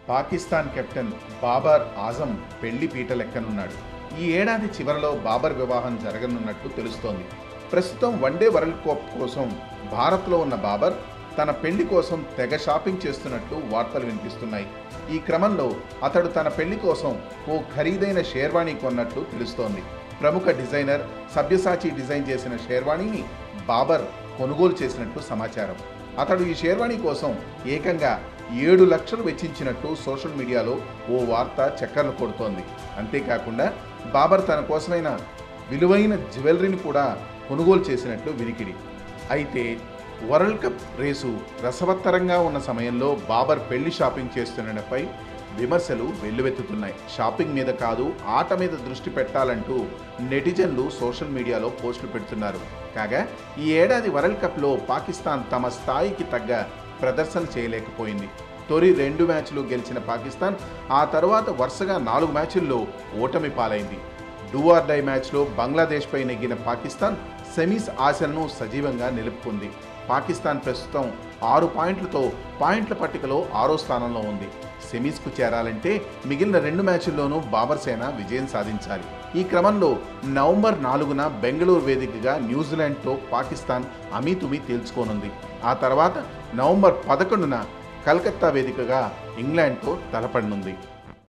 Pakistan captain Babur Azam పెళ్లి పీట లెక్కనున్నాడు ఈ ఏడాది చివరలో బాబర్ వివాహం జరగనున్నట్లు తెలుస్తోంది ప్రస్తుతం వన్డే వరల్డ్ కప్ కోసం భారత్లో ఉన్న బాబర్ తన పెళ్లి కోసం తెగ షాపింగ్ చేస్తున్నట్లు వార్తలు వినిపిస్తున్నాయి ఈ క్రమంలో అతడు తన పెళ్లి కోసం ఓ ఖరీదైన షేర్వాణి కొన్నట్లు తెలుస్తోంది ప్రముఖ డిజైనర్ సభ్యసాచి డిజైన్ చేసిన షేర్వాణిని బాబర్ కొనుగోలు చేసినట్లు సమాచారం అతడు ఈ షేర్వాణి కోసం ఏకంగా ఏడు లక్షలు వెచ్చించినట్టు సోషల్ మీడియాలో ఓ వార్త చక్కర్లు కొడుతోంది అంతేకాకుండా బాబర్ తన కోసమైన విలువైన జ్యువెలరీని కూడా కొనుగోలు చేసినట్లు వినికిడి అయితే వరల్డ్ కప్ రేసు రసవత్తరంగా ఉన్న సమయంలో బాబర్ పెళ్లి షాపింగ్ చేస్తుండటంపై విమర్శలు వెల్లువెత్తుతున్నాయి షాపింగ్ మీద కాదు ఆట మీద దృష్టి పెట్టాలంటూ నెటిజన్లు సోషల్ మీడియాలో పోస్టులు పెడుతున్నారు కాగా ఈ ఏడాది వరల్డ్ కప్లో పాకిస్తాన్ తమ స్థాయికి తగ్గ ప్రదర్శన చేయలేకపోయింది తొలి రెండు మ్యాచ్లు గెలిచిన పాకిస్తాన్ ఆ తర్వాత వరుసగా నాలుగు మ్యాచుల్లో ఓటమి పాలైంది డూ ఆర్ డై మ్యాచ్లో బంగ్లాదేశ్పై నెగ్గిన పాకిస్తాన్ సెమీస్ ఆశలను సజీవంగా నిలుపుకుంది పాకిస్తాన్ ప్రస్తుతం ఆరు పాయింట్లతో పాయింట్ల పట్టికలో ఆరో స్థానంలో ఉంది సెమీస్కు చేరాలంటే మిగిలిన రెండు మ్యాచుల్లోనూ బాబర్ సేన విజయం సాధించాలి ఈ క్రమంలో నవంబర్ నాలుగున బెంగళూరు వేదికగా న్యూజిలాండ్తో పాకిస్తాన్ అమీతుమీ తేల్చుకోనుంది ఆ తర్వాత నవంబర్ పదకొండున కలకత్తా వేదికగా ఇంగ్లాండ్తో తలపడనుంది